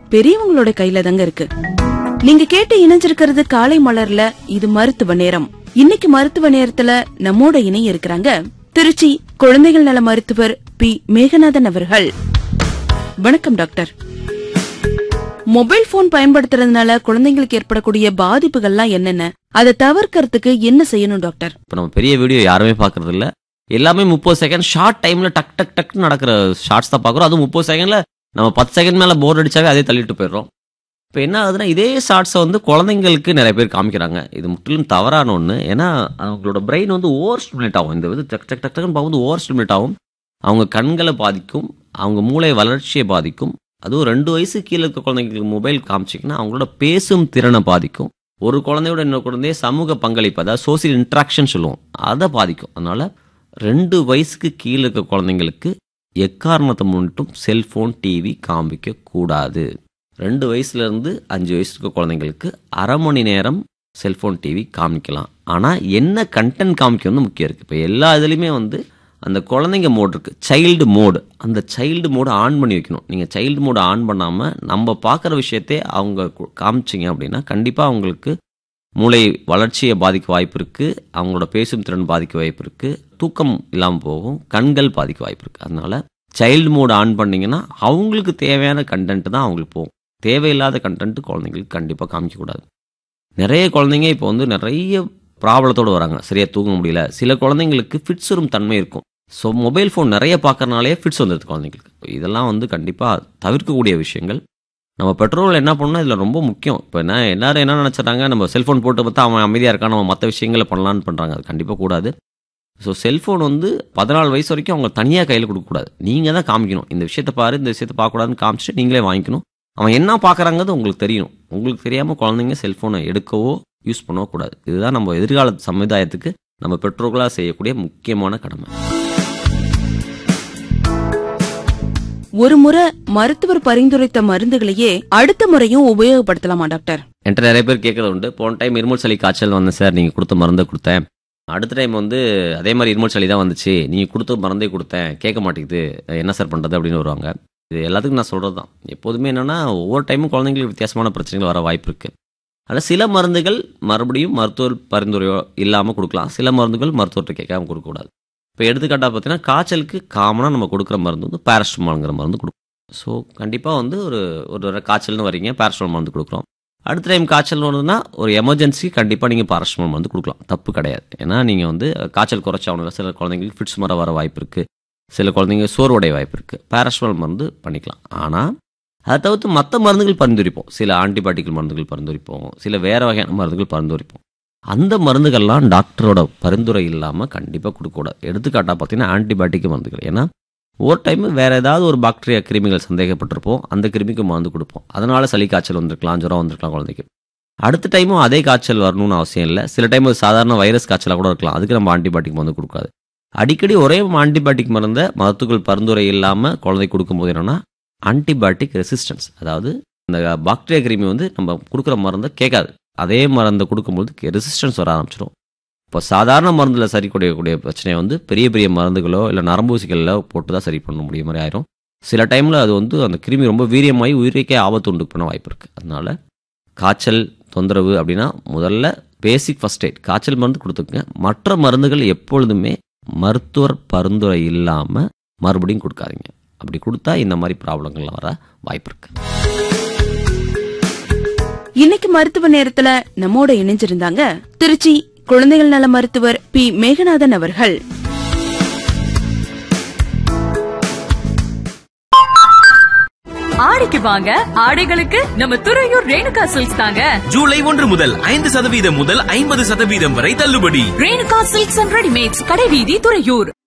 பெரியவங்களோட கையில தாங்க இருக்கு நீங்க கேட்டு இணைஞ்சிருக்கிறது காலை மலர்ல இது மருத்துவ நேரம் இன்னைக்கு மருத்துவ நேரத்துல நம்மோட இணைய இருக்கிறாங்க திருச்சி குழந்தைகள் நல மருத்துவர் பி மேகநாதன் அவர்கள் வணக்கம் டாக்டர் மொபைல் போன் பயன்படுத்துறதுனால குழந்தைங்களுக்கு ஏற்படக்கூடிய பாதிப்புகள்லாம் என்னென்ன அதை தவிர்க்கறதுக்கு என்ன செய்யணும் டாக்டர் இப்போ நம்ம பெரிய வீடியோ யாருமே பார்க்கறது இல்ல எல்லாமே முப்பது செகண்ட் ஷார்ட் டைம்ல டக் டக் டக்னு நடக்கிற ஷார்ட்ஸ் தான் பார்க்குறோம் அதுவும் முப்பது செகண்ட்ல நம்ம பத்து செகண்ட் மேல போர் அடிச்சாவே அதே தள்ளிட்டு போயிடுறோம் இப்போ என்ன ஆகுதுன்னா இதே ஷார்ட்ஸை வந்து குழந்தைங்களுக்கு நிறைய பேர் காமிக்கிறாங்க இது முற்றிலும் தவறான ஒன்று ஏன்னா அவங்களோட பிரெயின் வந்து ஓவர் ஸ்டிமுலேட் ஆகும் இந்த இது டக் டக் டக் டக்னு பார்க்கும்போது ஓவர் ஸ்டிமுலேட் ஆகும் அவங்க கண்களை பாதிக்கும் அவங்க மூளை வளர்ச்சியை பாதிக்கும் அதுவும் ரெண்டு வயசு கீழே இருக்க குழந்தைங்களுக்கு மொபைல் காமிச்சிங்கன்னா அவங்களோட பேசும் திறனை பாதிக்கும் ஒரு குழந்தையோட இன்னொரு குழந்தைய சமூக பங்களிப்பு அதாவது சோசியல் இன்ட்ராக்ஷன் சொல்லுவோம் அதை பாதிக்கும் அதனால ரெண்டு வயசுக்கு கீழே இருக்க குழந்தைங்களுக்கு எக்காரணத்தை முன்னிட்டும் செல்போன் டிவி காமிக்க கூடாது ரெண்டு வயசுல இருந்து அஞ்சு வயசு இருக்க குழந்தைங்களுக்கு அரை மணி நேரம் செல்போன் டிவி காமிக்கலாம் ஆனால் என்ன கண்டென்ட் காமிக்க வந்து முக்கியம் இருக்குது இப்போ எல்லா இதுலேயுமே வந்து அந்த குழந்தைங்க மோட் இருக்குது சைல்டு மோடு அந்த சைல்டு மோடு ஆன் பண்ணி வைக்கணும் நீங்கள் சைல்டு மோடு ஆன் பண்ணாமல் நம்ம பார்க்குற விஷயத்தை அவங்க கு- காமிச்சிங்க அப்படின்னா கண்டிப்பாக அவங்களுக்கு மூளை வளர்ச்சியை பாதிக்க வாய்ப்பு இருக்குது அவங்களோட பேசும் திறன் பாதிக்க வாய்ப்பு இருக்குது தூக்கம் இல்லாமல் போகும் கண்கள் பாதிக்க வாய்ப்பு இருக்குது அதனால சைல்டு மோடு ஆன் பண்ணீங்கன்னா அவங்களுக்கு தேவையான கண்டென்ட் தான் அவங்களுக்கு போகும் தேவையில்லாத கண்டென்ட் குழந்தைங்களுக்கு கண்டிப்பாக காமிக்கக்கூடாது நிறைய குழந்தைங்க இப்போ வந்து நிறைய ப்ராப்ளத்தோடு வராங்க சரியா தூங்க முடியல சில குழந்தைங்களுக்கு ஃபிட்ஸ் வரும் தன்மை இருக்கும் ஸோ மொபைல் ஃபோன் நிறைய பார்க்கறனாலே ஃபிட்ஸ் வந்துடுது குழந்தைங்களுக்கு இதெல்லாம் வந்து கண்டிப்பாக தவிர்க்கக்கூடிய விஷயங்கள் நம்ம பெற்றோர்கள் என்ன பண்ணணும் இதில் ரொம்ப முக்கியம் இப்போ என்ன எல்லாரும் என்ன நினச்சிட்றாங்க நம்ம செல்ஃபோன் போட்டு பார்த்தா அவன் அமைதியாக இருக்கான் நம்ம மற்ற விஷயங்களை பண்ணலான்னு பண்ணுறாங்க அது கண்டிப்பாக கூடாது ஸோ செல்ஃபோன் வந்து பதினாலு வயசு வரைக்கும் அவங்க தனியாக கையில் கொடுக்கக்கூடாது நீங்கள் தான் காமிக்கணும் இந்த விஷயத்தை பாரு இந்த விஷயத்தை பார்க்கக்கூடாதுன்னு காமிச்சிட்டு நீங்களே வாங்கிக்கணும் அவன் என்ன பார்க்குறாங்கிறது உங்களுக்கு தெரியணும் உங்களுக்கு தெரியாமல் குழந்தைங்க செல்ஃபோனை எடுக்கவோ யூஸ் பண்ணவோ கூடாது இதுதான் நம்ம எதிர்கால சமுதாயத்துக்கு நம்ம பெற்றோர்களாக செய்யக்கூடிய முக்கியமான கடமை ஒரு முறை மருத்துவர் பரிந்துரைத்த மருந்துகளையே அடுத்த முறையும் உபயோகப்படுத்தலாமா டாக்டர் என்கிட்ட நிறைய பேர் கேட்கறது உண்டு போன டைம் இருமல் சளி காய்ச்சல் வந்தேன் சார் நீங்கள் கொடுத்த மருந்தை கொடுத்தேன் அடுத்த டைம் வந்து அதே மாதிரி இருமல் சளி தான் வந்துச்சு நீங்கள் கொடுத்த மருந்தே கொடுத்தேன் கேட்க மாட்டேங்குது என்ன சார் பண்ணுறது அப்படின்னு வருவாங்க இது எல்லாத்துக்கும் நான் சொல்கிறது தான் எப்போதுமே என்னென்னா ஒவ்வொரு டைமும் குழந்தைங்களுக்கு வித்தியாசமான பிரச்சனைகள் வர வாய்ப்பு இருக்குது அதில் சில மருந்துகள் மறுபடியும் மருத்துவர் பரிந்துரையோ இல்லாமல் கொடுக்கலாம் சில மருந்துகள் மருத்துவர்கிட்ட கேட்காம கொடுக்கக்கூடாது இப்போ எடுத்துக்காட்டாக பார்த்தீங்கன்னா காய்ச்சலுக்கு காமனாக நம்ம கொடுக்குற மருந்து வந்து பேரஸ்டமால்ங்கிற மருந்து கொடுக்கும் ஸோ கண்டிப்பாக வந்து ஒரு ஒரு தடவை காய்ச்சல்னு வரீங்க பேரஸ்டமால் மருந்து கொடுக்குறோம் அடுத்த டைம் காய்ச்சல் வருதுன்னா ஒரு எமர்ஜென்சி கண்டிப்பாக நீங்கள் பாரஸ்டமால் மருந்து கொடுக்கலாம் தப்பு கிடையாது ஏன்னா நீங்கள் வந்து காய்ச்சல் குறைச்சாகணும் சில குழந்தைங்களுக்கு ஃபிட்ஸ் மர வர வாய்ப்பு இருக்குது சில குழந்தைங்க சோர்வடைய வாய்ப்பு இருக்குது பேரஸ்டமால் மருந்து பண்ணிக்கலாம் ஆனால் அதை தவிர்த்து மற்ற மருந்துகள் பரிந்துரைப்போம் சில ஆன்டிபயோட்டிக்கல் மருந்துகள் பரிந்துரைப்போம் சில வேறு வகையான மருந்துகள் பரிந்துரைப்போம் அந்த மருந்துகள்லாம் டாக்டரோட பரிந்துரை இல்லாமல் கண்டிப்பாக கொடுக்கக்கூடாது எடுத்துக்காட்டாக பார்த்தீங்கன்னா ஆன்டிபயோட்டிக் மருந்துகள் ஏன்னா ஒவ்வொரு டைம் வேற ஏதாவது ஒரு பாக்டீரியா கிருமிகள் சந்தேகப்பட்டிருப்போம் அந்த கிருமிக்கு மருந்து கொடுப்போம் அதனால சளி காய்ச்சல் வந்திருக்கலாம் ஜுரம் வந்திருக்கலாம் குழந்தைக்கு அடுத்த டைமும் அதே காய்ச்சல் வரணும்னு அவசியம் இல்லை சில டைம் அது சாதாரண வைரஸ் காய்ச்சலாக கூட இருக்கலாம் அதுக்கு நம்ம ஆன்டிபயோட்டிக் மருந்து கொடுக்காது அடிக்கடி ஒரே ஆன்டிபயோட்டிக் மருந்தை மருத்துவர்கள் பரிந்துரை இல்லாமல் குழந்தை கொடுக்கும்போது என்னன்னா ஆன்டிபயோட்டிக் ரெசிஸ்டன்ஸ் அதாவது இந்த பாக்டீரியா கிருமி வந்து நம்ம கொடுக்குற மருந்தை கேட்காது அதே மருந்தை கொடுக்கும்போது ரெசிஸ்டன்ஸ் வர ஆரம்பிச்சிடும் இப்போ சாதாரண மருந்தில் சரி கூடிய பிரச்சனையை வந்து பெரிய பெரிய மருந்துகளோ இல்லை நரம்பூசிகளில் போட்டு தான் சரி பண்ண முடியும் மாதிரி ஆயிரும் சில டைமில் அது வந்து அந்த கிருமி ரொம்ப வீரியமாகி உயிருக்கே ஆபத்து உண்டு பண்ண வாய்ப்பு இருக்குது அதனால காய்ச்சல் தொந்தரவு அப்படின்னா முதல்ல பேசிக் ஃபர்ஸ்ட் எய்ட் காய்ச்சல் மருந்து கொடுத்துக்குங்க மற்ற மருந்துகள் எப்பொழுதுமே மருத்துவர் பரிந்துரை இல்லாமல் மறுபடியும் கொடுக்காதீங்க அப்படி கொடுத்தா இந்த மாதிரி ப்ராப்ளங்கள்லாம் வர வாய்ப்பு இருக்கு இன்னைக்கு மருத்துவ நேரத்துல நம்மோட இணைஞ்சிருந்தாங்க திருச்சி குழந்தைகள் நல மருத்துவர் பி மேகநாதன் அவர்கள் ஆடிக்கு வாங்க ஆடைகளுக்கு நம்ம துறையூர் ரேணுகா சில்க்ஸ் தாங்க ஜூலை ஒன்று முதல் ஐந்து சதவீதம் முதல் ஐம்பது சதவீதம் வரை தள்ளுபடி ரேணுகா சில்க்ஸ் அண்ட் ரெடிமேட்ஸ் கடைவீதி துறையூர்